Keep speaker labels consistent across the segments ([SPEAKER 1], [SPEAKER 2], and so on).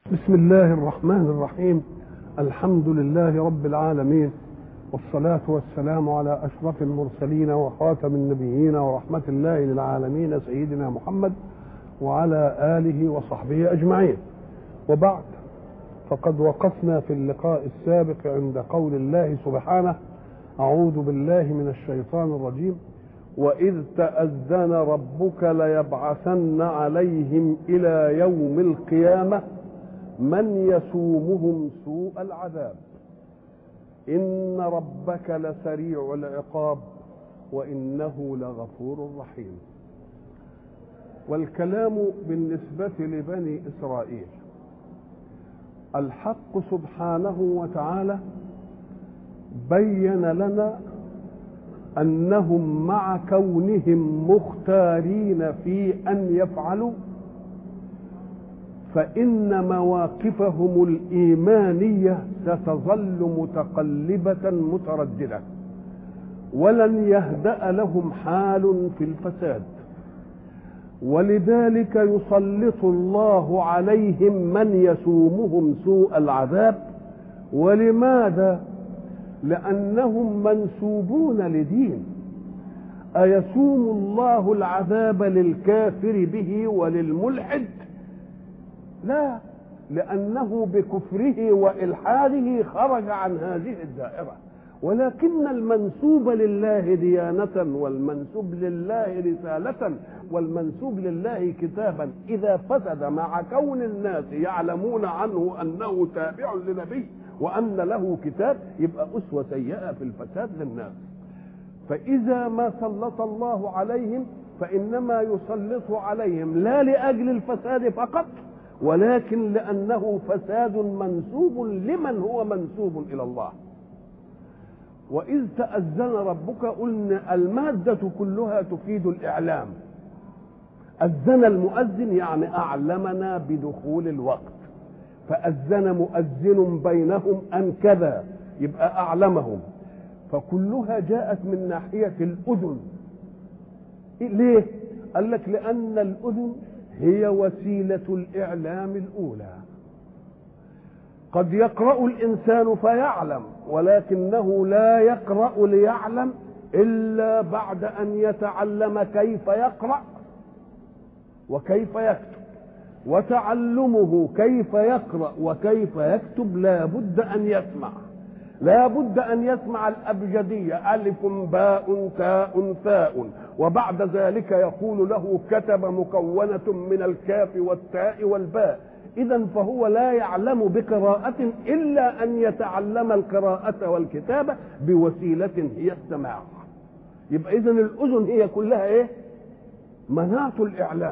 [SPEAKER 1] بسم الله الرحمن الرحيم الحمد لله رب العالمين والصلاة والسلام على أشرف المرسلين وخاتم النبيين ورحمة الله للعالمين سيدنا محمد وعلى آله وصحبه أجمعين وبعد فقد وقفنا في اللقاء السابق عند قول الله سبحانه أعوذ بالله من الشيطان الرجيم وإذ تأذن ربك ليبعثن عليهم إلى يوم القيامة من يسومهم سوء العذاب إن ربك لسريع العقاب وإنه لغفور رحيم والكلام بالنسبة لبني إسرائيل الحق سبحانه وتعالى بين لنا انهم مع كونهم مختارين في ان يفعلوا فان مواقفهم الايمانيه ستظل متقلبه متردده ولن يهدا لهم حال في الفساد ولذلك يسلط الله عليهم من يسومهم سوء العذاب ولماذا لانهم منسوبون لدين ايسوم الله العذاب للكافر به وللملحد لا لانه بكفره والحاده خرج عن هذه الدائره ولكن المنسوب لله ديانة والمنسوب لله رسالة والمنسوب لله كتابا إذا فسد مع كون الناس يعلمون عنه أنه تابع لنبي وأن له كتاب يبقى أسوة سيئة في الفساد للناس فإذا ما سلط الله عليهم فإنما يسلط عليهم لا لأجل الفساد فقط ولكن لأنه فساد منسوب لمن هو منسوب إلى الله وإذ تأذن ربك قلنا المادة كلها تفيد الإعلام أذن المؤذن يعني أعلمنا بدخول الوقت فأذن مؤذن بينهم أن كذا يبقى أعلمهم فكلها جاءت من ناحية الأذن ليه؟ قال لك لأن الأذن هي وسيلة الإعلام الأولى قد يقرأ الإنسان فيعلم ولكنه لا يقرأ ليعلم إلا بعد أن يتعلم كيف يقرأ وكيف يكتب وتعلمه كيف يقرأ وكيف يكتب لا بد أن يسمع لا بد أن يسمع الأبجدية ألف باء تاء ثاء وبعد ذلك يقول له كتب مكونة من الكاف والتاء والباء إذا فهو لا يعلم بقراءة إلا أن يتعلم القراءة والكتابة بوسيلة هي السماع يبقى إذا الأذن هي كلها إيه؟ مناط الإعلام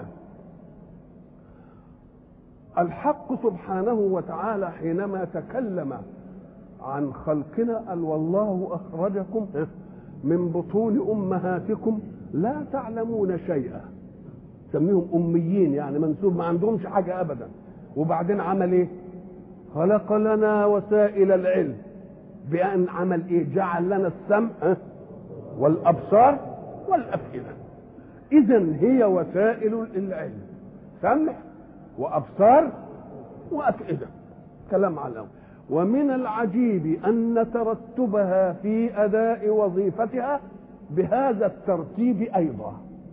[SPEAKER 1] الحق سبحانه وتعالى حينما تكلم عن خلقنا قال والله أخرجكم من بطون أمهاتكم لا تعلمون شيئا سميهم أميين يعني منسوب ما عندهمش حاجة أبدا وبعدين عمل ايه خلق لنا وسائل العلم بأن عمل ايه جعل لنا السمع والأبصار والأفئدة إذا هي وسائل العلم سمع وأبصار وأفئدة كلام على الأول ومن العجيب أن ترتبها في أداء وظيفتها بهذا الترتيب أيضا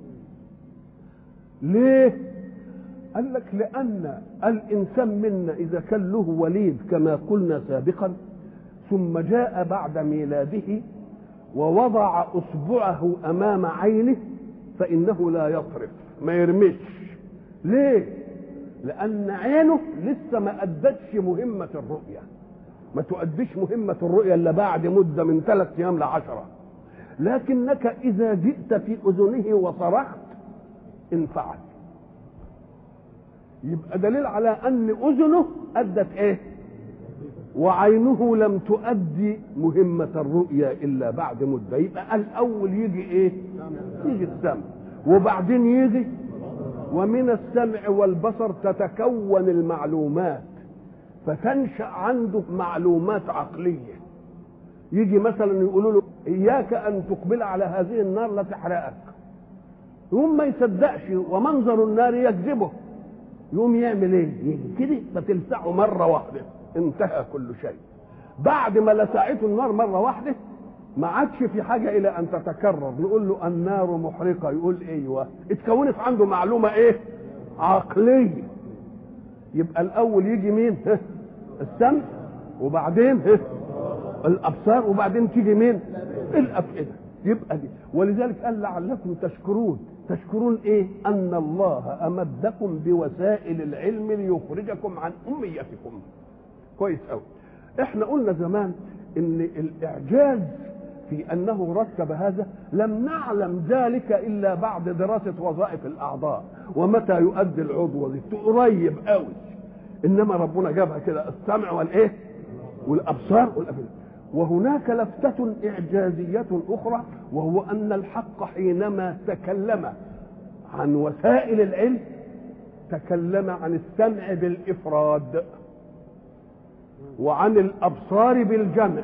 [SPEAKER 1] ليه قال لك لأن الإنسان منا إذا كان له وليد كما قلنا سابقا ثم جاء بعد ميلاده ووضع أصبعه أمام عينه فإنه لا يطرف ما يرمش ليه؟ لأن عينه لسه ما أدتش مهمة الرؤية ما تؤديش مهمة الرؤية إلا بعد مدة من ثلاث أيام لعشرة لكنك إذا جئت في أذنه وصرخت انفعل يبقى دليل على ان اذنه ادت ايه وعينه لم تؤدي مهمة الرؤيا إلا بعد مدة يبقى الأول يجي إيه؟ يجي السمع وبعدين يجي ومن السمع والبصر تتكون المعلومات فتنشأ عنده معلومات عقلية يجي مثلا يقولوا له إياك أن تقبل على هذه النار لا تحرقك يقوم ما يصدقش ومنظر النار يكذبه يقوم يعمل ايه يجي كده فتلسعه مره واحده انتهى كل شيء بعد ما لسعته النار مره واحده ما عادش في حاجه الى ان تتكرر نقول له النار محرقه يقول ايوه اتكونت عنده معلومه ايه عقليه يبقى الاول يجي مين السمع وبعدين الابصار وبعدين تيجي مين الافئده يبقى دي ولذلك قال لعلكم تشكرون تشكرون ايه ان الله امدكم بوسائل العلم ليخرجكم عن اميتكم كويس قوي احنا قلنا زمان ان الاعجاز في انه رتب هذا لم نعلم ذلك الا بعد دراسه وظائف الاعضاء ومتى يؤدي العضو وظيفته قريب قوي انما ربنا جابها كده السمع والايه والابصار والافئده وهناك لفتة إعجازية أخرى وهو أن الحق حينما تكلم عن وسائل العلم تكلم عن السمع بالإفراد وعن الأبصار بالجمع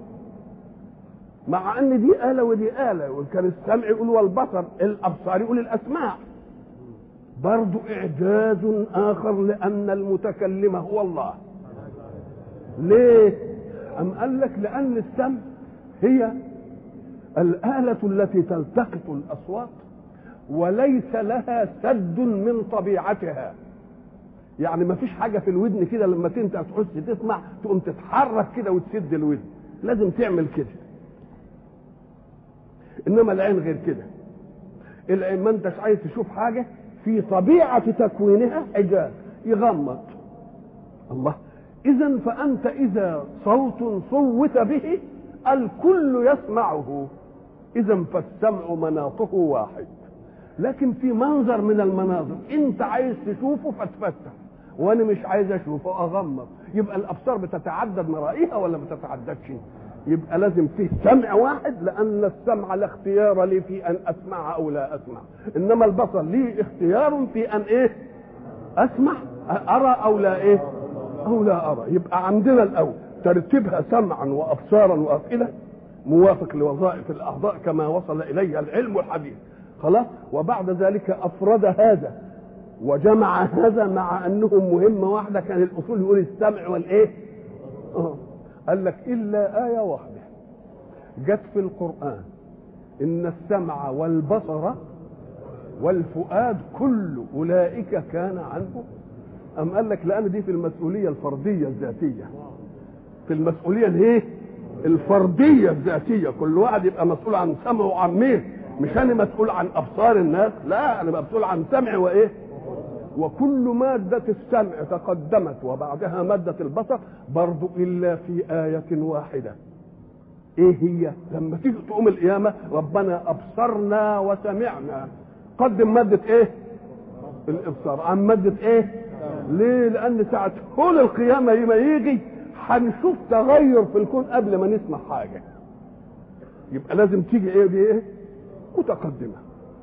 [SPEAKER 1] مع أن دي آلة ودي آلة وكان السمع يقول والبصر الأبصار يقول الأسماع برضو إعجاز آخر لأن المتكلم هو الله ليه؟ أم قال لك لأن السمع هي الآلة التي تلتقط الأصوات وليس لها سد من طبيعتها يعني ما فيش حاجة في الودن كده لما انت تحس تسمع تقوم تتحرك كده وتسد الودن لازم تعمل كده انما العين غير كده العين ما انتش عايز تشوف حاجة في طبيعة تكوينها حجاب يغمض الله اذا فانت اذا صوت صوت به الكل يسمعه اذا فالسمع مناطه واحد لكن في منظر من المناظر انت عايز تشوفه فتفتح وانا مش عايز اشوفه اغمض يبقى الابصار بتتعدد مرائيها ولا ما بتتعددش يبقى لازم فيه سمع واحد لان السمع لا اختيار لي في ان اسمع او لا اسمع انما البصر لي اختيار في ان ايه اسمع ارى او لا ايه او لا ارى يبقى عندنا الاول ترتيبها سمعا وابصارا وافئده موافق لوظائف الاعضاء كما وصل اليها العلم الحديث خلاص وبعد ذلك افرد هذا وجمع هذا مع انهم مهمه واحده كان الاصول يقول السمع والايه اه قال لك الا ايه واحده جت في القران ان السمع والبصر والفؤاد كل اولئك كان عنه أم قال لك لأن دي في المسؤولية الفردية الذاتية في المسؤولية الايه؟ الفردية الذاتية كل واحد يبقى مسؤول عن سمعه وعن مين مش أنا مسؤول عن أبصار الناس لا أنا مسؤول عن سمع وإيه وكل مادة السمع تقدمت وبعدها مادة البصر برضو إلا في آية واحدة إيه هي لما تيجي تقوم القيامة ربنا أبصرنا وسمعنا قدم مادة إيه الإبصار عن مادة إيه ليه لان ساعه هول القيامه ما يجي هنشوف تغير في الكون قبل ما نسمع حاجه يبقى لازم تيجي ايه دي ايه متقدمه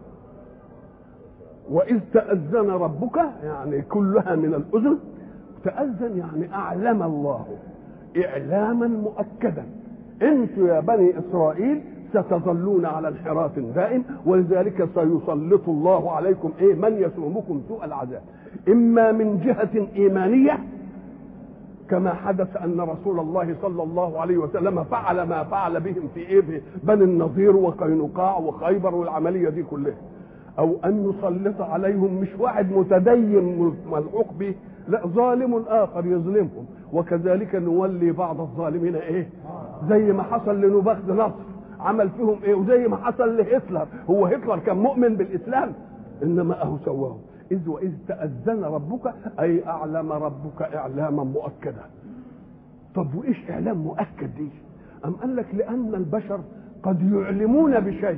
[SPEAKER 1] واذ تاذن ربك يعني كلها من الاذن تاذن يعني اعلم الله اعلاما مؤكدا انتوا يا بني اسرائيل ستظلون على انحراف دائم ولذلك سيسلط الله عليكم ايه من يسومكم سوء العذاب اما من جهه ايمانيه كما حدث ان رسول الله صلى الله عليه وسلم فعل ما فعل بهم في ايه في بني النضير وقينقاع وخيبر والعمليه دي كلها او ان نسلط عليهم مش واحد متدين ملحوق به لا ظالم اخر يظلمهم وكذلك نولي بعض الظالمين ايه زي ما حصل لنبخت نصر عمل فيهم ايه وزي ما حصل لهتلر هو هتلر كان مؤمن بالاسلام انما اهو سواه اذ واذ تاذن ربك اي اعلم ربك اعلاما مؤكدا طب وايش اعلام مؤكد دي ام قال لك لان البشر قد يعلمون بشيء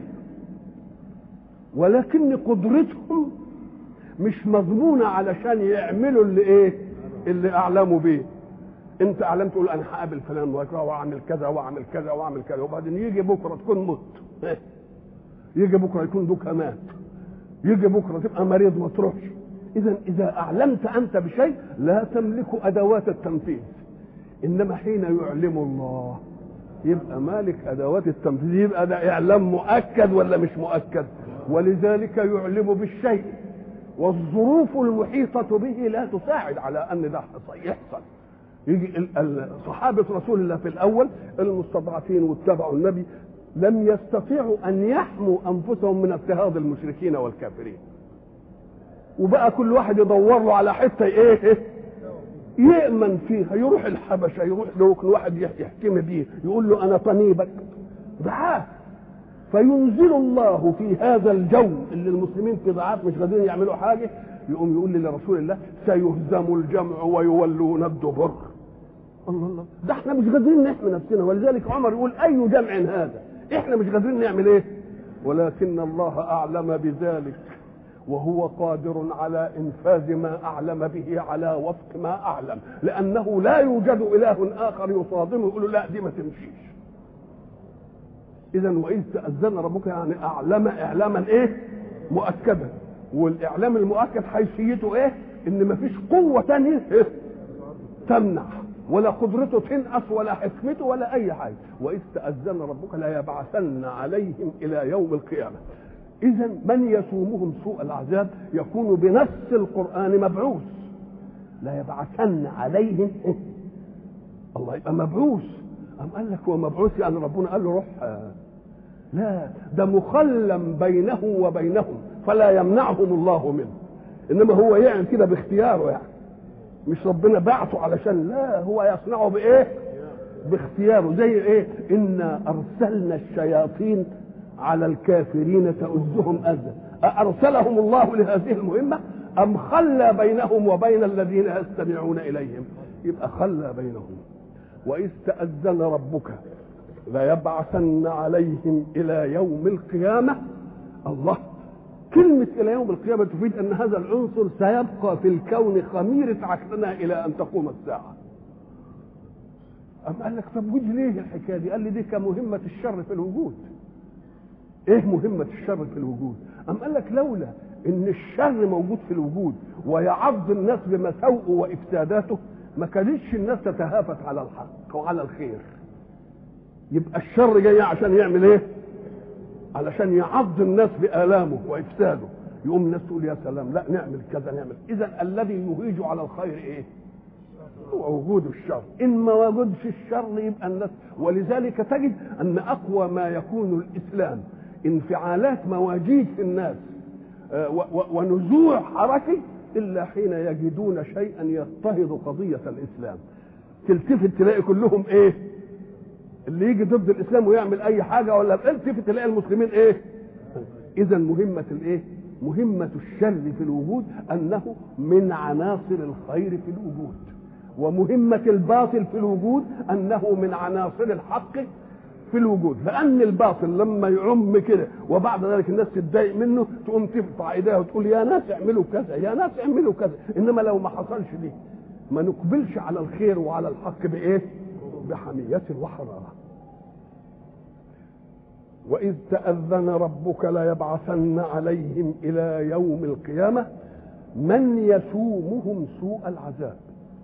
[SPEAKER 1] ولكن قدرتهم مش مضمونه علشان يعملوا اللي ايه اللي اعلموا بيه انت اعلمت تقول انا هقابل فلان واعمل كذا واعمل كذا واعمل كذا وبعدين يجي بكره تكون مت يجي بكره يكون دوك مات يجي بكره تبقى مريض وما تروحش اذا اذا اعلمت انت بشيء لا تملك ادوات التنفيذ انما حين يعلم الله يبقى مالك ادوات التنفيذ يبقى ده اعلام مؤكد ولا مش مؤكد ولذلك يعلم بالشيء والظروف المحيطة به لا تساعد على أن ده يحصل يجي صحابة رسول الله في الأول المستضعفين واتبعوا النبي لم يستطيعوا أن يحموا أنفسهم من اضطهاد المشركين والكافرين وبقى كل واحد يدور له على حتة إيه يأمن فيها يروح الحبشة يروح لركن واحد يحكم بيه يقول له أنا طنيبك ضعاف فينزل الله في هذا الجو اللي المسلمين في ضعاف مش قادرين يعملوا حاجة يقوم يقول لي لرسول الله سيهزم الجمع ويولون الدبر الله الله ده احنا مش قادرين نحمي نفسنا ولذلك عمر يقول اي جمع هذا احنا مش قادرين نعمل ايه ولكن الله اعلم بذلك وهو قادر على انفاذ ما اعلم به على وفق ما اعلم لانه لا يوجد اله اخر يصادمه يقول له لا دي ما تمشيش اذا واذ تاذن ربك يعني اعلم اعلاما ايه مؤكدا والاعلام المؤكد حيثيته ايه ان مفيش قوه ثانيه إيه؟ تمنع ولا قدرته تنقص ولا حكمته ولا اي حاجه واذ تاذن ربك لا يبعثن عليهم الى يوم القيامه اذا من يسومهم سوء العذاب يكون بنص القران مبعوث لا يبعثن عليهم إيه؟ الله يبقى مبعوث أم قال لك هو مبعوث يعني ربنا قال له روح لا ده مخلم بينه وبينهم فلا يمنعهم الله منه انما هو يعمل كده باختياره يعني مش ربنا بعته علشان لا هو يصنعه بايه باختياره زي ايه انا ارسلنا الشياطين على الكافرين تؤزهم اذى أأرسلهم الله لهذه المهمة أم خلى بينهم وبين الذين يستمعون إليهم يبقى خلى بينهم وإذ تأذن ربك ليبعثن عليهم إلى يوم القيامة الله كلمة إلى يوم القيامة تفيد أن هذا العنصر سيبقى في الكون خميرة عقلنا إلى أن تقوم الساعة أم قال لك طب وجه ليه الحكاية دي؟ قال لي دي كمهمة الشر في الوجود. إيه مهمة الشر في الوجود؟ أم قال لك لولا إن الشر موجود في الوجود ويعض الناس بمساوئه وإفساداته ما كانتش الناس تتهافت على الحق وعلى الخير. يبقى الشر جاي عشان يعمل إيه؟ علشان يعض الناس بآلامه وإفساده. يقوم الناس تقول يا سلام لا نعمل كذا نعمل إذا الذي يهيج على الخير إيه؟ هو وجود الشر إن ما وجدش الشر يبقى الناس ولذلك تجد أن أقوى ما يكون الإسلام انفعالات مواجيد في الناس ونزوع حركي إلا حين يجدون شيئا يضطهد قضية الإسلام تلتفت تلاقي كلهم إيه اللي يجي ضد الإسلام ويعمل أي حاجة ولا التفت تلاقي المسلمين إيه إذا مهمة الإيه مهمة الشر في الوجود أنه من عناصر الخير في الوجود ومهمة الباطل في الوجود أنه من عناصر الحق في الوجود لأن الباطل لما يعم كده وبعد ذلك الناس تتضايق منه تقوم ترفع ايديها وتقول يا ناس اعملوا كذا يا ناس اعملوا كذا إنما لو ما حصلش دي ما نقبلش على الخير وعلى الحق بإيه؟ بحمية وحرارة وإذ تأذن ربك ليبعثن عليهم إلى يوم القيامة من يسومهم سوء العذاب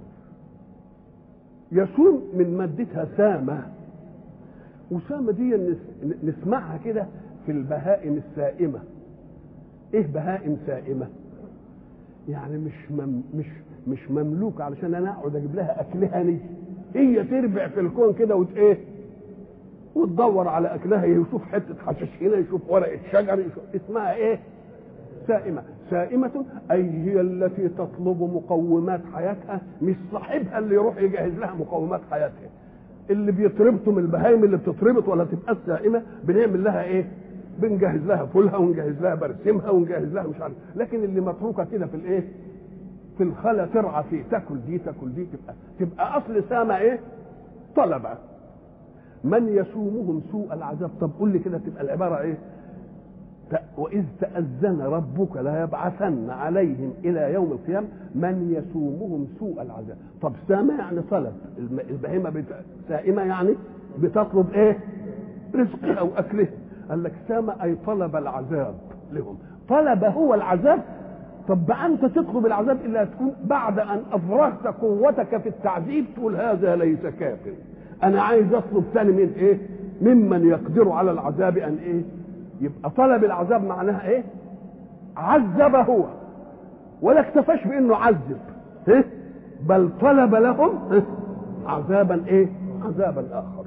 [SPEAKER 1] يسوم من مادتها سامة وسامة دي نسمعها كده في البهائم السائمة ايه بهائم سائمة يعني مش مم مش مش مملوك علشان انا اقعد اجيب لها اكلها لي هي تربع في الكون كده وت ايه وتدور على اكلها يشوف حته حشيش هنا يشوف ورقه شجر يشوف اسمها ايه سائمة سائمة أي هي التي تطلب مقومات حياتها مش صاحبها اللي يروح يجهز لها مقومات حياتها اللي بيتربطوا من البهايم اللي بتتربط ولا تبقى سائمة بنعمل لها ايه بنجهز لها فولها ونجهز لها برسمها ونجهز لها مش عارف لكن اللي متروكه كده في الايه في الخلا ترعى فيه تاكل دي تاكل دي تبقى تبقى اصل سامة ايه طلبة من يسومهم سوء العذاب طب قول لي كده تبقى العبارة ايه وإذ تأذن ربك ليبعثن عليهم إلى يوم القيامة من يسومهم سوء العذاب طب سامة يعني طلب البهيمة بت... سائمة يعني بتطلب إيه رزقها أو أكلها قال لك سامة أي طلب العذاب لهم طلب هو العذاب طب بقى أنت تطلب العذاب إلا تكون بعد أن أفرغت قوتك في التعذيب تقول هذا ليس كاف أنا عايز أطلب ثاني من إيه ممن يقدر على العذاب أن إيه يبقى طلب العذاب معناها ايه عذب هو ولا اكتفاش بانه عذب إيه؟ بل طلب لهم إيه؟ عذابا ايه عذابا اخر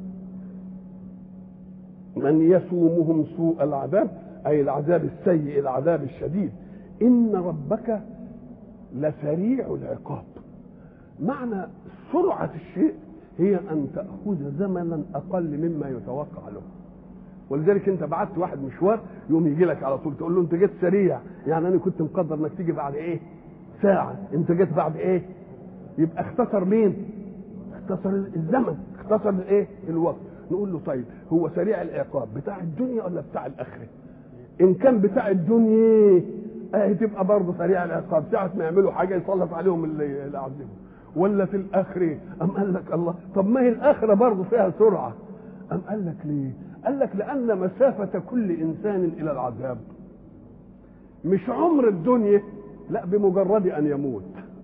[SPEAKER 1] من يسومهم سوء العذاب اي العذاب السيء العذاب الشديد ان ربك لسريع العقاب معنى سرعه الشيء هي ان تاخذ زمنا اقل مما يتوقع له ولذلك انت بعت واحد مشوار يوم يجي لك على طول تقول له انت جيت سريع يعني انا كنت مقدر انك تيجي بعد ايه ساعه انت جيت بعد ايه يبقى اختصر مين اختصر الزمن اختصر الايه الوقت نقول له طيب هو سريع العقاب بتاع الدنيا ولا بتاع الاخره ان كان بتاع الدنيا اه تبقى برضه سريع العقاب ساعه ما يعملوا حاجه يسلط عليهم اللي اللي عذبهم ولا في الاخره ام قال لك الله طب ما هي الاخره برضه فيها سرعه ام قال لك ليه قال لك لان مسافه كل انسان الى العذاب مش عمر الدنيا لا بمجرد ان يموت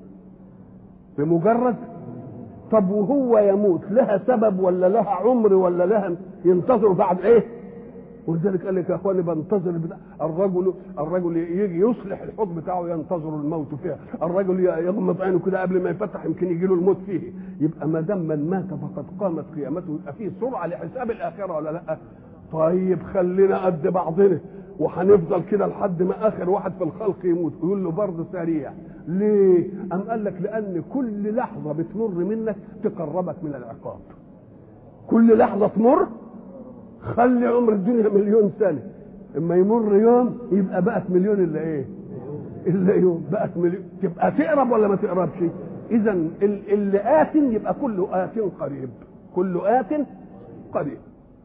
[SPEAKER 1] بمجرد طب وهو يموت لها سبب ولا لها عمر ولا لها ينتظر بعد ايه ولذلك قال لك يا اخواني بنتظر بتاع الرجل الرجل يجي يصلح الحوض بتاعه ينتظر الموت فيها الرجل يغمض عينه كده قبل ما يفتح يمكن يجي له الموت فيه يبقى ما دام من مات فقد قامت قيامته يبقى فيه سرعه لحساب الاخره ولا لا طيب خلينا قد بعضنا وهنفضل كده لحد ما اخر واحد في الخلق يموت يقول له برضه سريع ليه ام قال لك لان كل لحظه بتمر منك تقربك من العقاب كل لحظه تمر خلي عمر الدنيا مليون سنه اما يمر يوم يبقى بقت مليون الا ايه الا يوم بقت مليون تبقى تقرب ولا ما تقربش اذا اللي ات يبقى كله ات قريب كله ات قريب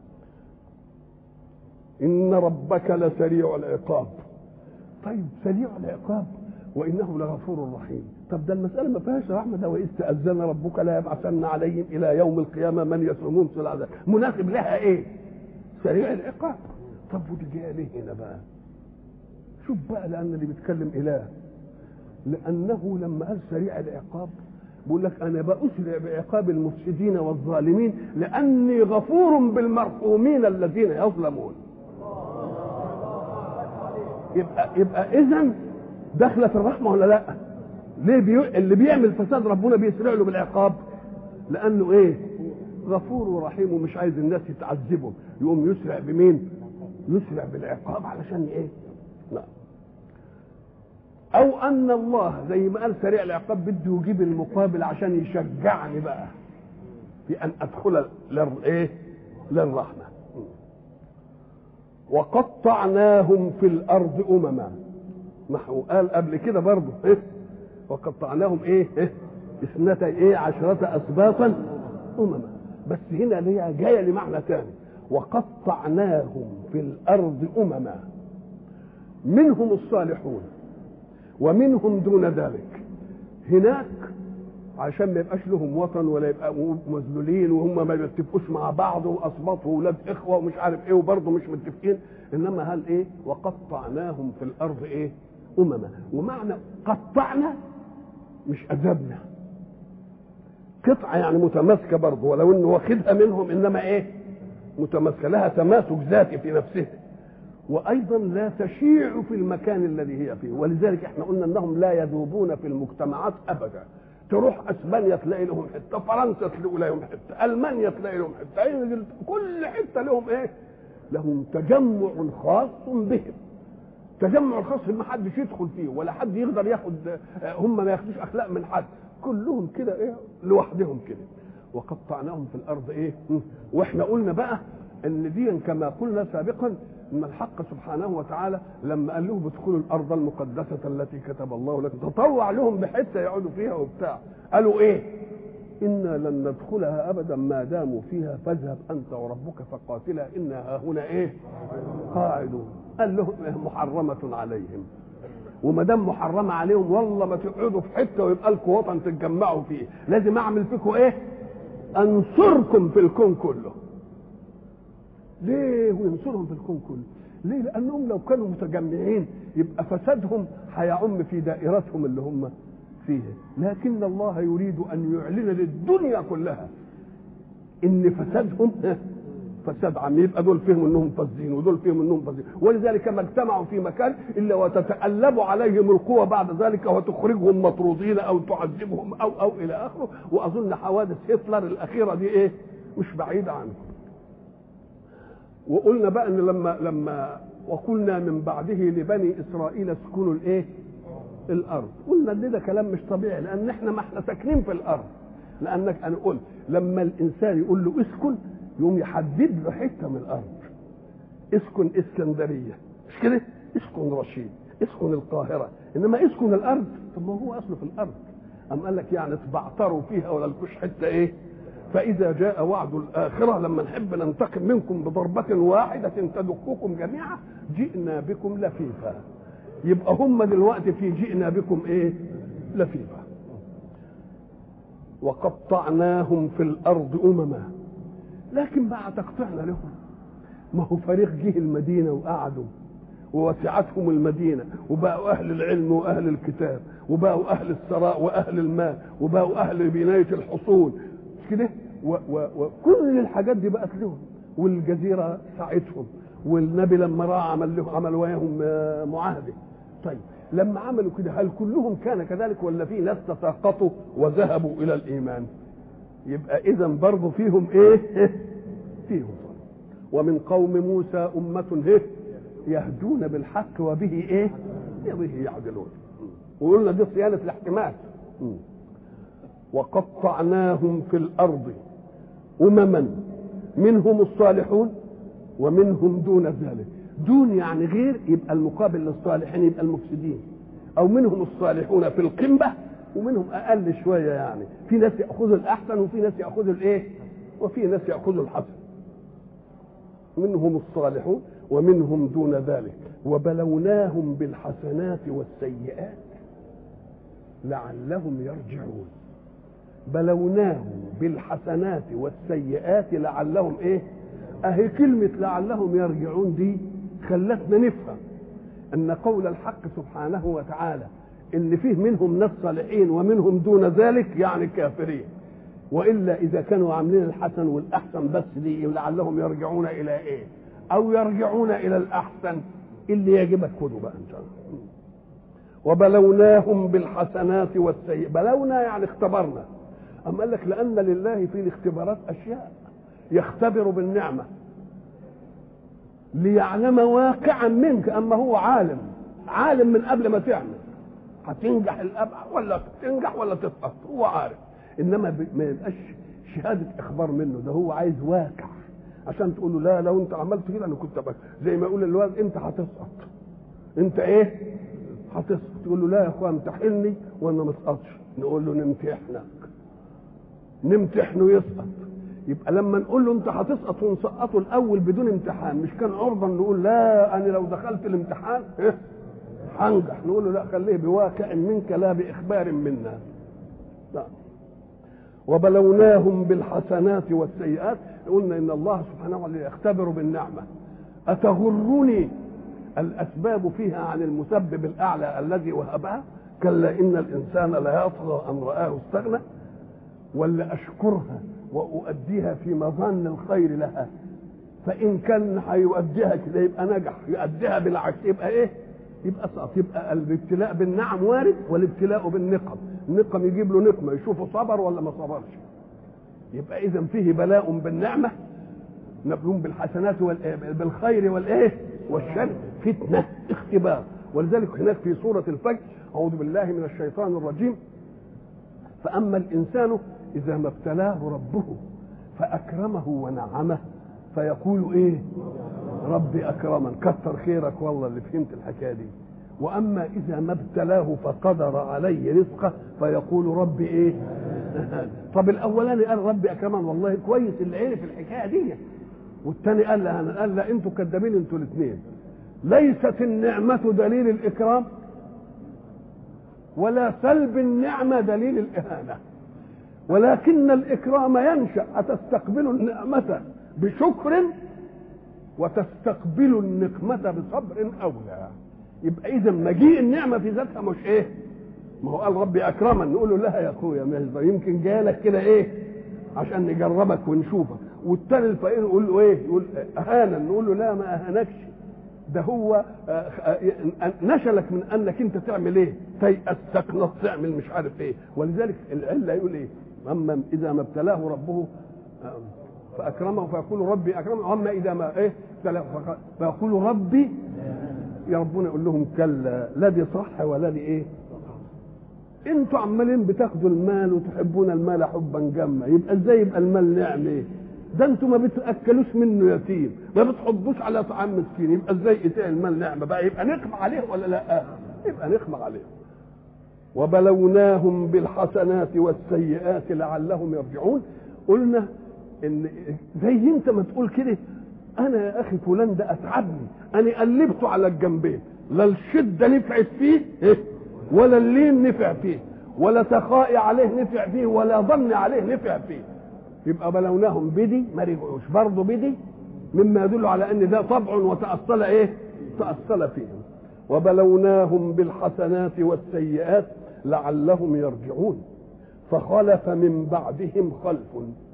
[SPEAKER 1] ان ربك لسريع العقاب طيب سريع العقاب وانه لغفور رحيم طب ده المساله ما فيهاش رحمه ده واذ تاذن ربك لا يبعثن عليهم الى يوم القيامه من يسومون في العذاب مناسب لها ايه سريع العقاب طب ودي جايه ليه هنا بقى شوف بقى لان اللي بيتكلم اله لانه لما قال سريع العقاب بيقول لك انا باسرع بعقاب المفسدين والظالمين لاني غفور بالمرحومين الذين يظلمون يبقى يبقى اذا داخله في الرحمه ولا لا؟ ليه بي... اللي بيعمل فساد ربنا بيسرع له بالعقاب لانه ايه؟ غفور ورحيم ومش عايز الناس يتعذبوا يقوم يسرع بمين؟ يسرع بالعقاب علشان ايه؟ لا او ان الله زي ما قال سريع العقاب بده يجيب المقابل عشان يشجعني بقى في ان ادخل للايه؟ للرحمه وقطعناهم في الارض امما ما هو قال قبل كده برضه إيه؟ وقطعناهم ايه إيه؟ اثنتي ايه عشرة اسباطا امما بس هنا هي جايه لمعنى ثاني وقطعناهم في الارض امما منهم الصالحون ومنهم دون ذلك هناك عشان ما يبقاش لهم وطن ولا يبقى مذلولين وهم ما يتفقوش مع بعض واسباط واولاد اخوه ومش عارف ايه وبرضه مش متفقين انما قال ايه وقطعناهم في الارض ايه امما ومعنى قطعنا مش اذبنا قطعه يعني متماسكه برضه ولو انه واخدها منهم انما ايه متماسكه لها تماسك ذاتي في نفسها وايضا لا تشيع في المكان الذي هي فيه ولذلك احنا قلنا انهم لا يذوبون في المجتمعات ابدا تروح اسبانيا تلاقي لهم حته فرنسا تلاقي لهم حته المانيا تلاقي لهم حته كل حته لهم ايه لهم تجمع خاص بهم تجمع خاص ما حدش يدخل فيه ولا حد يقدر ياخد هم ما ياخدوش اخلاق من حد كلهم كده ايه لوحدهم كده وقطعناهم في الارض ايه واحنا قلنا بقى ان دي كما قلنا سابقا ان الحق سبحانه وتعالى لما قال لهم ادخلوا الارض المقدسه التي كتب الله لكم تطوع لهم بحته يقعدوا فيها وبتاع قالوا ايه انا لن ندخلها ابدا ما داموا فيها فاذهب انت وربك فقاتلا انا هنا ايه قاعدون قال لهم محرمه عليهم وما دام محرمه عليهم والله ما تقعدوا في حته ويبقى لكم وطن تتجمعوا فيه لازم اعمل فيكم ايه انصركم في الكون كله ليه وينصرهم في الكون كله ليه لانهم لو كانوا متجمعين يبقى فسادهم هيعم في دائرتهم اللي هم فيها لكن الله يريد ان يعلن للدنيا كلها ان فسادهم فساد عام يبقى دول فيهم انهم فاسدين ودول فيهم انهم فاسدين ولذلك ما اجتمعوا في مكان الا وتتألب عليهم القوى بعد ذلك وتخرجهم مطرودين او تعذبهم او او الى اخره واظن حوادث هتلر الاخيره دي ايه مش بعيده عنهم وقلنا بقى ان لما لما وقلنا من بعده لبني اسرائيل اسكنوا الايه الارض قلنا ان ده كلام مش طبيعي لان احنا ما احنا ساكنين في الارض لانك انا قلت لما الانسان يقول له اسكن يقوم يحدد له حته من الارض اسكن اسكندريه مش كده اسكن رشيد اسكن القاهره انما اسكن الارض طب ما هو اصله في الارض ام قال لك يعني تبعتروا فيها ولا لكوش حته ايه فاذا جاء وعد الاخره لما نحب ننتقم منكم بضربه واحده تدككم جميعا جئنا بكم لفيفا يبقى هم دلوقتي في جئنا بكم ايه لفيفا وقطعناهم في الارض امما لكن بعد تقطيعنا لهم ما هو فريق جه المدينه وقعدوا ووسعتهم المدينة وبقوا أهل العلم وأهل الكتاب وبقوا أهل الثراء وأهل المال وبقوا أهل بناية الحصول كده وكل الحاجات دي بقت لهم والجزيرة ساعتهم والنبي لما راى عمل له عمل وياهم معاهدة طيب لما عملوا كده هل كلهم كان كذلك ولا في ناس تساقطوا وذهبوا إلى الإيمان يبقى إذا برضه فيهم إيه فيهم ومن قوم موسى أمة إيه يهدون بالحق وبه ايه به يعدلون وقلنا دي صيانة الاحتمال وقطعناهم في الأرض أمما منهم الصالحون ومنهم دون ذلك دون يعني غير يبقى المقابل للصالحين يبقى المفسدين أو منهم الصالحون في القمة ومنهم أقل شوية يعني في ناس يأخذوا الأحسن وفي ناس يأخذوا الإيه وفي ناس يأخذوا الحسن منهم الصالحون ومنهم دون ذلك وبلوناهم بالحسنات والسيئات لعلهم يرجعون بلوناهم بالحسنات والسيئات لعلهم ايه اهي كلمة لعلهم يرجعون دي خلتنا نفهم ان قول الحق سبحانه وتعالى ان فيه منهم ناس صالحين ومنهم دون ذلك يعني كافرين والا اذا كانوا عاملين الحسن والاحسن بس دي لعلهم يرجعون الى ايه او يرجعون الى الاحسن اللي يجبك خده بقى ان شاء الله وبلوناهم بالحسنات والسيئات بلونا يعني اختبرنا أم قال لك لأن لله في الاختبارات أشياء يختبر بالنعمة ليعلم واقعا منك أما هو عالم عالم من قبل ما تعمل هتنجح الأبع ولا تنجح ولا تسقط هو عارف إنما ما يبقاش شهادة إخبار منه ده هو عايز واقع عشان تقول له لا لو انت عملت كده انا كنت بك زي ما يقول الواد انت هتسقط انت ايه هتسقط تقول له لا يا اخويا امتحني وانا ما اسقطش نقول له نمتحنك نمتحنه يسقط يبقى لما نقول له انت هتسقط ونسقطه الاول بدون امتحان مش كان عرضا نقول لا انا لو دخلت الامتحان ايه هنجح نقول له لا خليه بواقع منك لا باخبار منا لا وبلوناهم بالحسنات والسيئات قلنا ان الله سبحانه وتعالى يختبر بالنعمه اتغرني الاسباب فيها عن المسبب الاعلى الذي وهبها كلا ان الانسان لا يطغى ان راه استغنى ولا اشكرها واؤديها في مظن الخير لها فان كان هيؤديها كده يبقى نجح يؤديها بالعكس يبقى ايه يبقى سقط يبقى الابتلاء بالنعم وارد والابتلاء بالنقم النقم يجيب له نقمه يشوفه صبر ولا ما صبرش يبقى اذا فيه بلاء بالنعمه مبلوم بالحسنات بالخير والايه والشر فتنه اختبار ولذلك هناك في سوره الفجر اعوذ بالله من الشيطان الرجيم فاما الانسان اذا ما ابتلاه ربه فاكرمه ونعمه فيقول ايه ربي اكرمن كتر خيرك والله اللي فهمت الحكايه دي واما اذا ما ابتلاه فقدر عليه رزقه فيقول ربي ايه طب الاولاني قال ربي اكرمن والله كويس اللي عرف الحكايه دي والثاني قال لا انا قال لا انتوا كدابين انتوا الاثنين ليست النعمه دليل الاكرام ولا سلب النعمه دليل الاهانه ولكن الاكرام ينشا اتستقبل النعمه بشكر وتستقبل النقمه بصبر اولى يبقى اذا مجيء النعمه في ذاتها مش ايه ما هو قال ربي اكرمن نقول له لا يا اخويا يمكن جالك كده ايه عشان نجربك ونشوفك والتاني الفقير يقول له ايه يقول اهانا نقول له لا ما اهانكش ده هو آه، آه، نشلك من انك انت تعمل ايه تيأس تقنط تعمل مش عارف ايه ولذلك العله يقول ايه اما اذا ما ابتلاه ربه آه، فاكرمه فيقول ربي اكرمه واما اذا ما ايه ابتلاه فق- فيقول ربي يا ربنا يقول لهم كلا لا دي صح ولا دي ايه انتوا عمالين بتاخدوا المال وتحبون المال حبا جما يبقى ازاي يبقى المال نعمه ده انتوا ما بتاكلوش منه يتيم ما بتحضوش على طعام مسكين يبقى ازاي يتاع المال نعمه بقى يبقى نقمع عليه ولا لا يبقى نقمع عليه وبلوناهم بالحسنات والسيئات لعلهم يرجعون قلنا ان زي انت ما تقول كده انا يا اخي فلان ده اتعبني انا قلبته على الجنبين لا الشده نفعت فيه إيه؟ ولا اللين نفع فيه ولا سخائي عليه نفع فيه ولا ظن عليه نفع فيه يبقى بلوناهم بدي ما رجعوش برضه بدي مما يدل على ان ده طبع وتأصل ايه تأصل فيهم وبلوناهم بالحسنات والسيئات لعلهم يرجعون فخلف من بعدهم خلف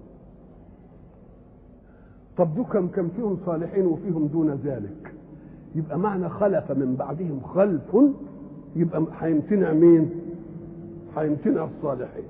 [SPEAKER 1] طب دول كم كم فيهم صالحين وفيهم دون ذلك يبقى معنى خلف من بعدهم خلف يبقى هيمتنع مين هيمتنع الصالحين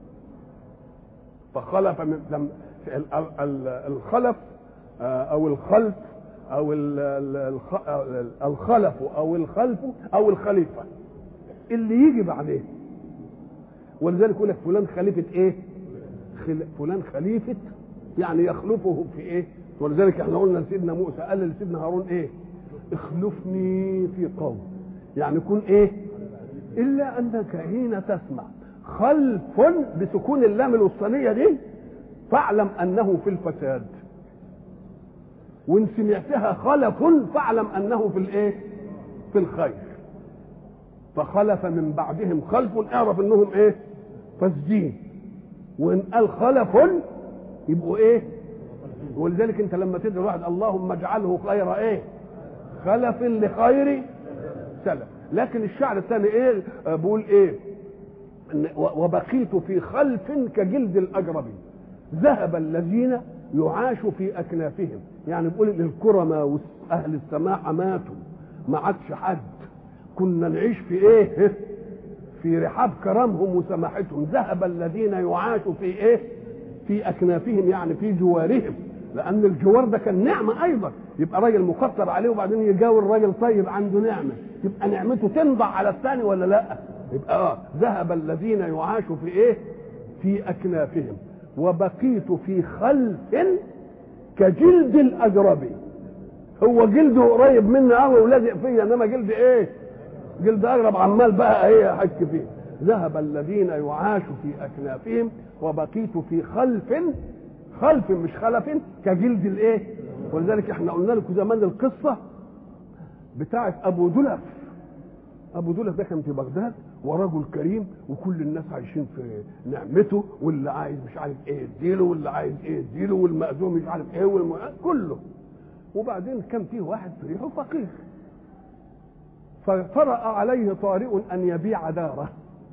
[SPEAKER 1] فخلف من لم ال- ال- ال- الخلف آه، او الخلف او ال- ال- الخ- ال- الخلف او الخلف او الخليفه اللي يجي بعدين ولذلك يقول لك فلان خليفه ايه خل... فلان خليفه يعني يخلفه في ايه ولذلك احنا قلنا لسيدنا موسى قال لسيدنا هارون ايه اخلفني في قوم يعني يكون ايه الا انك حين تسمع خلف بسكون اللام الوسطانيه دي فاعلم انه في الفساد وان سمعتها خلف فاعلم انه في الايه في الخير فخلف من بعدهم خلف اعرف انهم ايه فاسدين وان قال خلف يبقوا ايه ولذلك انت لما تدعي واحد اللهم اجعله خير ايه خلف لخير سلف لكن الشعر الثاني ايه آه، بيقول ايه إن- و- وبقيت في خلف كجلد الاجربي ذهب الذين يعاشوا في اكنافهم يعني بيقول الكرماء واهل السماء ماتوا ما عادش حد كنا نعيش في ايه في رحاب كرمهم وسماحتهم ذهب الذين يعاشوا في ايه في اكنافهم يعني في جوارهم لان الجوار ده كان نعمه ايضا يبقى راجل مقصر عليه وبعدين يجاور راجل طيب عنده نعمه يبقى نعمته تنضع على الثاني ولا لا يبقى اه ذهب الذين يعاشوا في ايه في اكنافهم وبقيت في خلف كجلد الاجربي هو جلده قريب مني قوي ولازق فيا انما جلد ايه جلد اغرب عمال بقى ايه حك فيه ذهب الذين يعاشوا في اكنافهم وبقيت في خلف خلف مش خلف كجلد الايه ولذلك احنا قلنا لكم زمان القصه بتاعه ابو دلف ابو دلف ده كان في بغداد ورجل كريم وكل الناس عايشين في نعمته واللي عايز مش عارف ايه يديله واللي عايز ايه يديله والمأذون مش عارف ايه والم... كله وبعدين كان فيه واحد فريحه فقير فطرأ عليه طارئ أن يبيع داره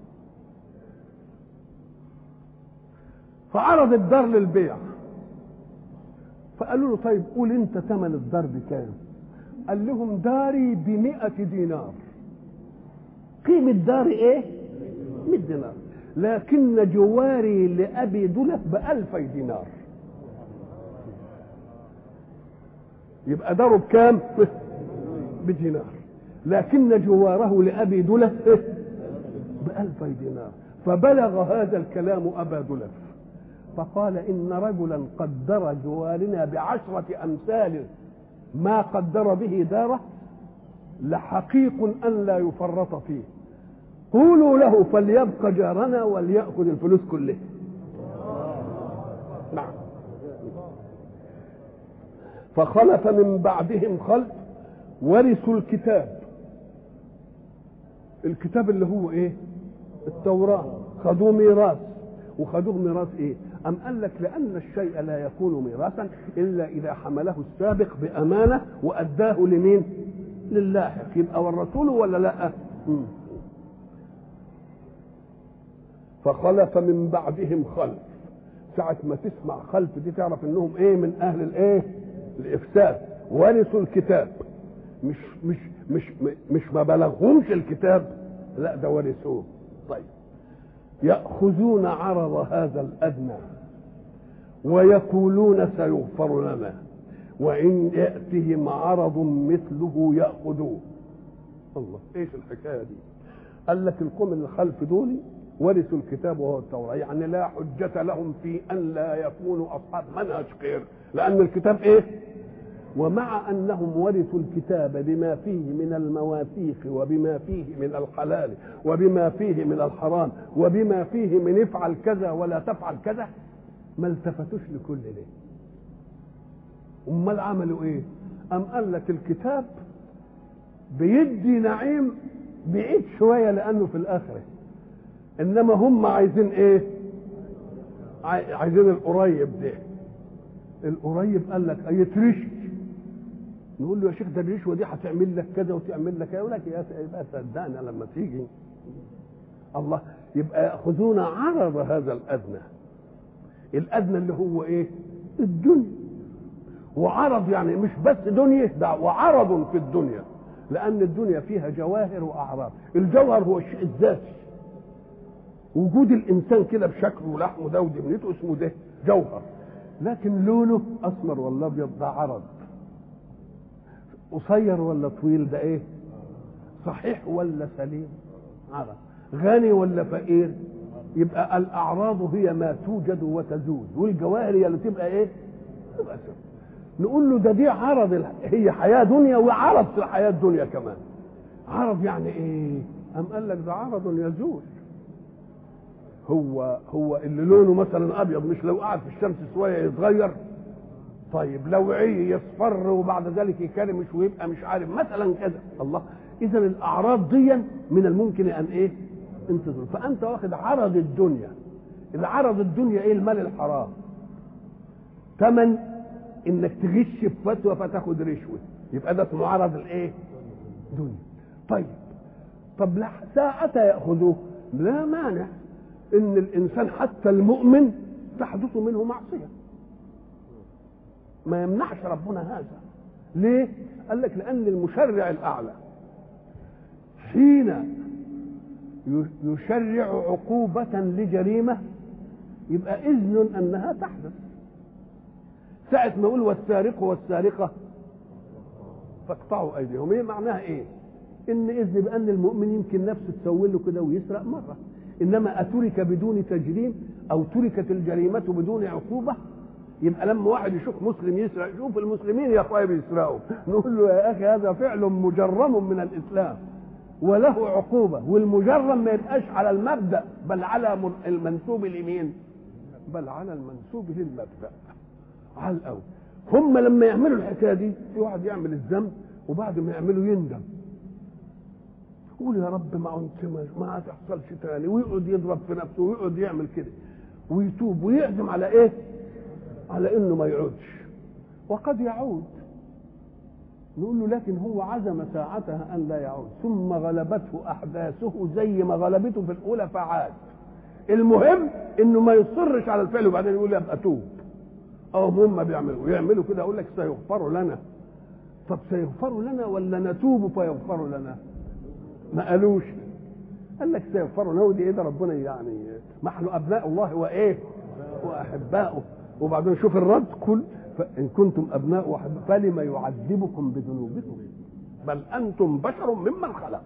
[SPEAKER 1] فعرض الدار للبيع فقالوا له طيب قول انت ثمن الدار بكام قال لهم داري بمئة دينار قيمة داري ايه مئة دينار لكن جواري لأبي دلف بألفي دينار يبقى داره بكام بدينار لكن جواره لأبي دلف بألفي دينار فبلغ هذا الكلام أبا دلف فقال إن رجلا قدر جوارنا بعشرة أمثال ما قدر به داره لحقيق أن لا يفرط فيه قولوا له فليبق جارنا وليأخذ الفلوس كلها نعم فخلف من بعدهم خلف ورثوا الكتاب الكتاب اللي هو ايه التوراة خدوه ميراث وخدوه ميراث ايه أم قال لك لأن الشيء لا يكون ميراثا إلا إذا حمله السابق بأمانة وأداه لمين للاحق يبقى والرسول ولا لا مم. فخلف من بعدهم خلف ساعة ما تسمع خلف دي تعرف انهم ايه من اهل الايه الافساد ورثوا الكتاب مش مش مش مش ما بلغهمش الكتاب لا ده ورثوه طيب يأخذون عرض هذا الأدنى ويقولون سيغفر لنا وإن يأتهم عرض مثله يأخذوه الله ايش الحكاية دي قال لك القوم اللي خلف دول ورثوا الكتاب وهو التوراة يعني لا حجة لهم في أن لا يكونوا أصحاب منهج خير لأن الكتاب إيه ومع أنهم ورثوا الكتاب بما فيه من المواثيق وبما فيه من الحلال وبما فيه من الحرام وبما فيه من افعل كذا ولا تفعل كذا ما التفتوش لكل ده امال عملوا ايه ام قال لك الكتاب بيدي نعيم بعيد شويه لانه في الاخره انما هم عايزين ايه عايزين القريب ده القريب قال لك يترشي نقول له يا شيخ ده الرشوه دي هتعمل لك كذا وتعمل لك يقول لك يا يبقى صدقنا لما تيجي الله يبقى ياخذون عرض هذا الادنى الادنى اللي هو ايه الدنيا وعرض يعني مش بس دنيا ده وعرض في الدنيا لان الدنيا فيها جواهر واعراض الجوهر هو الشيء الذاتي وجود الانسان كده بشكله ولحمه ده ودنيته اسمه ده جوهر لكن لونه اسمر ولا ابيض ده عرض قصير ولا طويل ده ايه صحيح ولا سليم عرض غني ولا فقير يبقى الاعراض هي ما توجد وتزول والجواهر هي اللي تبقى ايه تبقى سر. نقول له ده دي عرض هي حياه دنيا وعرض في الحياه الدنيا كمان عرض يعني ايه ام قال لك ده عرض يزول هو هو اللي لونه مثلا ابيض مش لو قعد في الشمس شويه يتغير طيب لو عي يصفر وبعد ذلك يكرمش ويبقى مش عارف مثلا كذا الله اذا الاعراض دي من الممكن ان ايه انتظر فانت واخد عرض الدنيا العرض الدنيا ايه المال الحرام ثمن انك تغش في فتوى فتاخد رشوه يبقى ده اسمه عرض الايه دنيا طيب طب لا ساعة يأخذوه لا مانع ان الانسان حتى المؤمن تحدث منه معصيه ما يمنعش ربنا هذا ليه قال لك لان المشرع الاعلى حين يشرع عقوبة لجريمة يبقى إذن أنها تحدث ساعة ما يقول والسارق والسارقة فاقطعوا أيديهم إيه معناها إيه؟ إن إذن بأن المؤمن يمكن نفسه تسوي له كده ويسرق مرة إنما أترك بدون تجريم أو تركت الجريمة بدون عقوبة يبقى لما واحد يشوف مسلم يسرق شوف المسلمين يا اخويا بيسرقوا نقول له يا اخي هذا فعل مجرم من الاسلام وله عقوبه والمجرم ما يبقاش على المبدا بل على المنسوب لمين بل على المنسوب للمبدا على الاول هم لما يعملوا الحكايه دي في واحد يعمل الذنب وبعد ما يعمله يندم يقول يا رب ما انت ما هتحصلش تاني ويقعد يضرب في نفسه ويقعد يعمل كده ويتوب ويعزم على ايه على انه ما يعودش وقد يعود نقول له لكن هو عزم ساعتها ان لا يعود ثم غلبته احداثه زي ما غلبته في الاولى فعاد المهم انه ما يصرش على الفعل وبعدين يقول ابقى توب او هم بيعملوا يعملوا كده اقول لك سيغفر لنا طب سيغفر لنا ولا نتوب فيغفر لنا ما قالوش قال لك سيغفر لنا ودي ايه ده ربنا يعني ما احنا ابناء الله وايه واحباؤه وبعدين شوف الرد كل فإن كنتم أبناء وحب فلم يعذبكم بذنوبكم بل أنتم بشر ممن خلق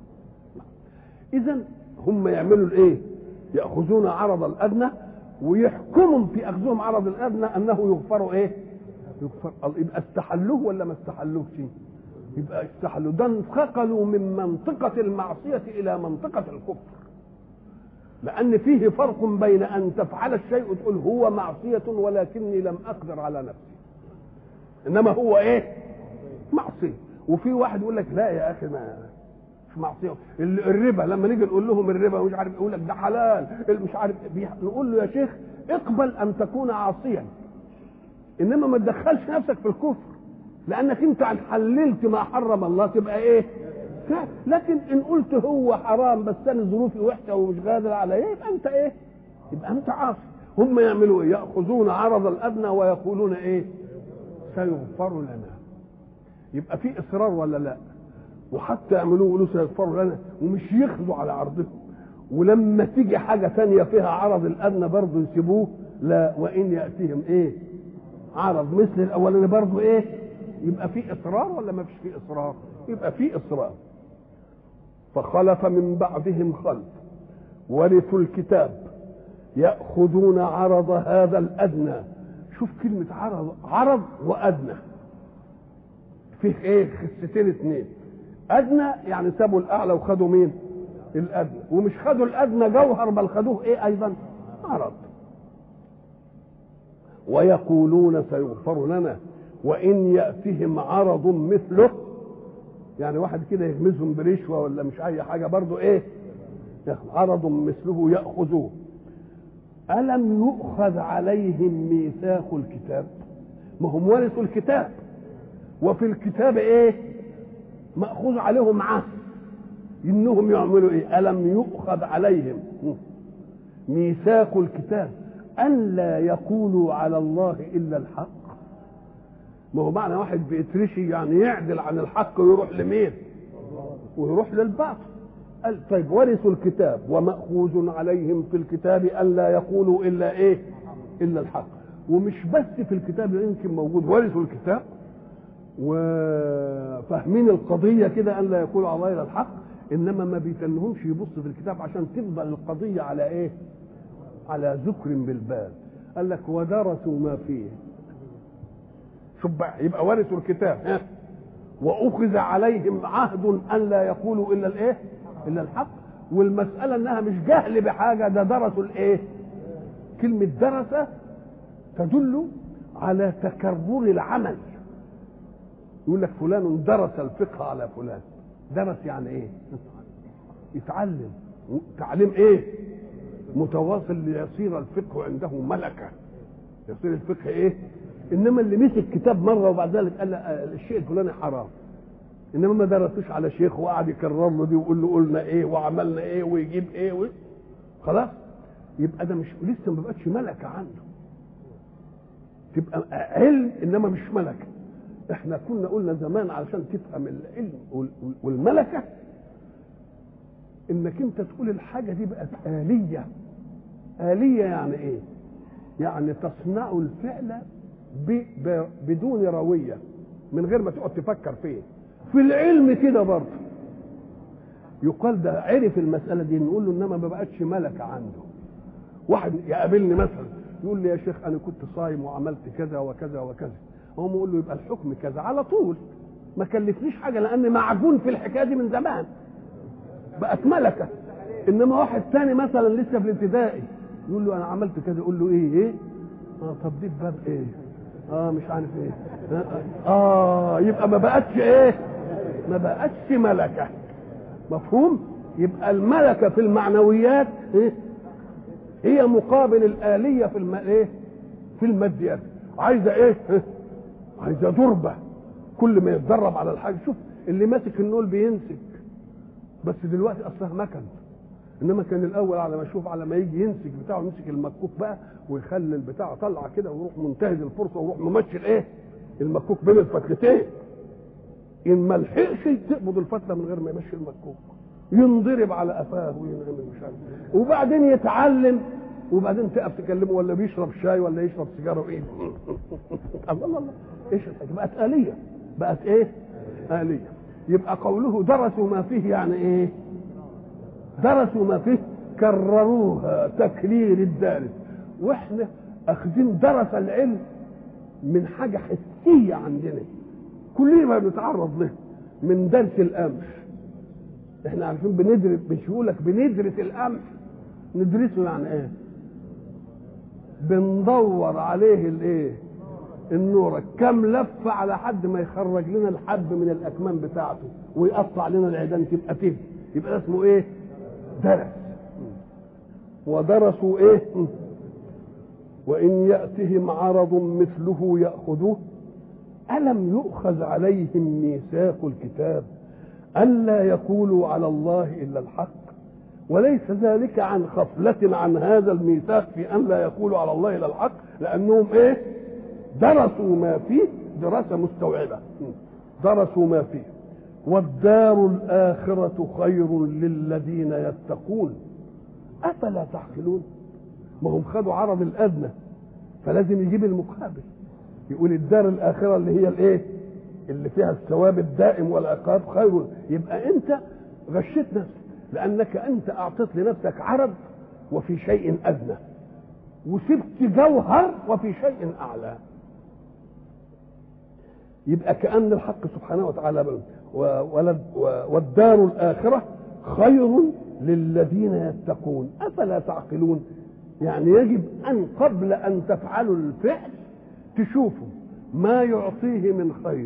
[SPEAKER 1] إذا هم يعملوا الإيه؟ يأخذون عرض الأدنى ويحكمهم في أخذهم عرض الأدنى أنه يغفر إيه؟ يغفر يبقى استحلوه ولا ما استحلوهش؟ يبقى استحلوا ده انتقلوا من منطقة المعصية إلى منطقة الكفر لأن فيه فرق بين أن تفعل الشيء وتقول هو معصية ولكني لم أقدر على نفسي إنما هو إيه؟ معصية وفي واحد يقول لك لا يا أخي ما مش معصية الربا لما نيجي نقول لهم الربا مش عارف يقول لك ده حلال مش عارف نقول له يا شيخ اقبل أن تكون عاصيا إنما ما تدخلش نفسك في الكفر لأنك أنت حللت ما حرم الله تبقى إيه؟ لكن ان قلت هو حرام بس انا ظروفي وحشه ومش قادر عليه يبقى انت ايه؟ يبقى انت عاصي هم يعملوا ايه ياخذون عرض الادنى ويقولون ايه سيغفر لنا يبقى في اصرار ولا لا وحتى يعملوه يقولوا سيغفر لنا ومش ياخذوا على عرضهم ولما تيجي حاجه ثانيه فيها عرض الادنى برضه يسيبوه لا وان ياتيهم ايه عرض مثل الاولاني برضه ايه يبقى في اصرار ولا ما فيش في اصرار يبقى في اصرار فخلف من بعدهم خلف ورثوا الكتاب ياخذون عرض هذا الادنى شوف كلمه عرض عرض وادنى فيه ايه خستين اثنين ادنى يعني سابوا الاعلى وخدوا مين الادنى ومش خدوا الادنى جوهر بل خدوه ايه ايضا عرض ويقولون سيغفر لنا وان ياتهم عرض مثله يعني واحد كده يغمزهم برشوه ولا مش اي حاجه برضه ايه عرض مثله ياخذوه الم يؤخذ عليهم ميثاق الكتاب ما هم ورثوا الكتاب وفي الكتاب ايه ماخوذ عليهم عهد انهم يعملوا ايه الم يؤخذ عليهم ميثاق الكتاب الا يقولوا على الله الا الحق ما هو معنى واحد بيترشي يعني يعدل عن الحق ويروح لمين ويروح للباطل قال طيب ورثوا الكتاب ومأخوذ عليهم في الكتاب ألا يقولوا إلا إيه إلا الحق ومش بس في الكتاب يمكن موجود ورثوا الكتاب وفاهمين القضية كده أن لا يقولوا على الله إلا الحق إنما ما بيتنهمش يبص في الكتاب عشان تفضل القضية على إيه على ذكر بالبال قال لك ودرسوا ما فيه شوف بقى يبقى ورثوا الكتاب ها واخذ عليهم عهد ان لا يقولوا الا الايه الا الحق والمساله انها مش جهل بحاجه ده درسوا الايه كلمه درس تدل على تكرر العمل يقول لك فلان درس الفقه على فلان درس يعني ايه يتعلم تعليم ايه متواصل ليصير الفقه عنده ملكه يصير الفقه ايه انما اللي مسك كتاب مره وبعد ذلك قال الشيء الفلاني حرام انما ما درسوش على شيخ وقعد يكرر له دي ويقول له قلنا ايه وعملنا ايه ويجيب ايه و... خلاص يبقى ده مش لسه ما بقتش ملكه عنده تبقى علم انما مش ملكه احنا كنا قلنا زمان علشان تفهم العلم والملكه انك انت تقول الحاجه دي بقت آلية آلية يعني ايه يعني تصنع الفعل ب... ب... بدون روية من غير ما تقعد تفكر فيه في العلم كده برضه يقال ده عرف المسألة دي نقول له إنما ما بقتش ملكة عنده واحد يقابلني مثلا يقول لي يا شيخ أنا كنت صايم وعملت كذا وكذا وكذا هو يقول له يبقى الحكم كذا على طول ما كلفنيش حاجة لأن معجون في الحكاية دي من زمان بقت ملكة إنما واحد تاني مثلا لسه في الابتدائي يقول له أنا عملت كذا يقول له إيه إيه اه طب دي باب ايه اه مش عارف ايه اه يبقى ما بقتش ايه ما بقتش ملكه مفهوم يبقى الملكه في المعنويات إيه؟ هي مقابل الآلية في الم... ايه في الماديات عايزه ايه عايزه ضربه كل ما يتدرب على الحاجه شوف اللي ماسك النول بيمسك بس دلوقتي اصلها مكن انما كان الاول على ما اشوف على ما يجي يمسك بتاعه يمسك المكوك بقى ويخلي البتاع طلع كده ويروح منتهز الفرصه ويروح ممشي الايه المكوك بين الفتلتين ان ما لحقش تقبض الفتله من غير ما يمشي المكوك ينضرب على قفاه وينعمل مش عارف وبعدين يتعلم وبعدين تقف تكلمه ولا بيشرب شاي ولا يشرب سيجاره وايه الله الله الله ايش الحاجه بقت آلية بقت ايه آلية يبقى قوله درسوا ما فيه يعني ايه درسوا ما فيه كرروها تكرير الدارس واحنا اخذين درس العلم من حاجه حسيه عندنا كلنا ما بنتعرض له من درس الامر احنا عارفين بندرس مش يقول لك بندرس الامر ندرسه يعني ايه بندور عليه الايه النورة كم لفة على حد ما يخرج لنا الحب من الأكمام بتاعته ويقطع لنا العيدان تبقى فيه يبقى ده اسمه ايه؟ درس ودرسوا ايه وان ياتهم عرض مثله ياخذوه الم يؤخذ عليهم ميثاق الكتاب الا يقولوا على الله الا الحق وليس ذلك عن غفلة عن هذا الميثاق في أن لا يقولوا على الله إلا الحق لأنهم إيه درسوا ما فيه دراسة مستوعبة درسوا ما فيه والدار الآخرة خير للذين يتقون أفلا تعقلون ما هم خدوا عرض الأدنى فلازم يجيب المقابل يقول الدار الآخرة اللي هي الإيه اللي فيها الثواب الدائم والعقاب خير يبقى أنت غشيت نفسك لأنك أنت أعطيت لنفسك عرض وفي شيء أدنى وسبت جوهر وفي شيء أعلى يبقى كأن الحق سبحانه وتعالى والدار الآخرة خير للذين يتقون أفلا تعقلون يعني يجب أن قبل أن تفعلوا الفعل تشوفوا ما يعطيه من خير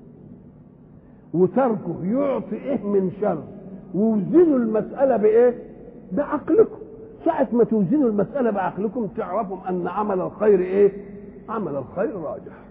[SPEAKER 1] وتركه يعطي ايه من شر ووزنوا المسألة بإيه؟ بعقلكم ساعة ما توزنوا المسألة بعقلكم تعرفوا أن عمل الخير إيه؟ عمل الخير راجح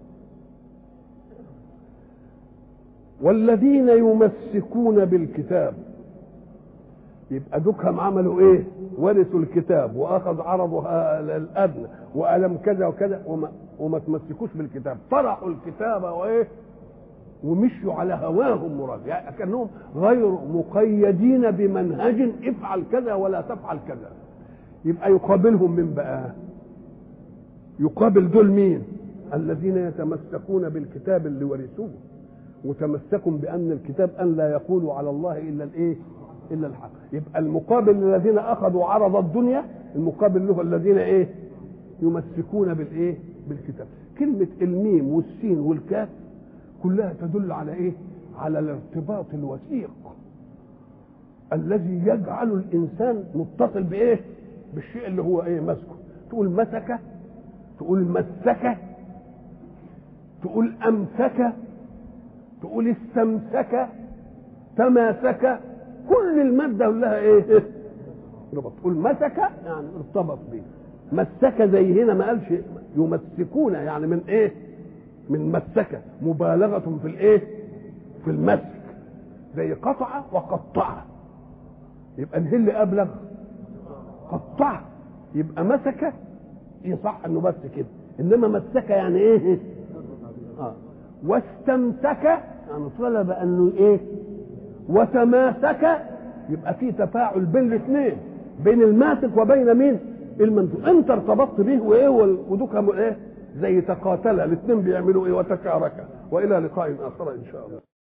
[SPEAKER 1] والذين يمسكون بالكتاب يبقى دكهم عملوا ايه ورثوا الكتاب واخذ عرضه الادنى والم كذا وكذا وما, وما تمسكوش بالكتاب طرحوا الكتاب وايه ومشوا على هواهم مراد يعني كانهم غير مقيدين بمنهج افعل كذا ولا تفعل كذا يبقى يقابلهم من بقى يقابل دول مين الذين يتمسكون بالكتاب اللي ورثوه وتمسكوا بان الكتاب ان لا يقولوا على الله الا الايه الا الحق يبقى المقابل للذين اخذوا عرض الدنيا المقابل له الذين ايه يمسكون بالايه بالكتاب كلمه الميم والسين والكاف كلها تدل على ايه على الارتباط الوثيق الذي يجعل الانسان متصل بايه بالشيء اللي هو ايه ماسكه تقول مسك تقول مسك تقول امسك تقول استمسك تماسك كل المادة لها ايه ربط تقول مسك يعني ارتبط به مسك زي هنا ما قالش يمسكون يعني من ايه من مسك مبالغة في الايه في المسك زي قطع وقطع يبقى ده اللي ابلغ قطع يبقى مسك يصح انه بس كده انما مسك يعني ايه اه واستمسك يعني طلب انه ايه وتماسك يبقى في تفاعل بين الاثنين بين الماسك وبين مين الممسوك انت ارتبطت به وايه ودوك ايه زي تقاتلا الاثنين بيعملوا ايه وتشاركا والى لقاء اخر ان شاء الله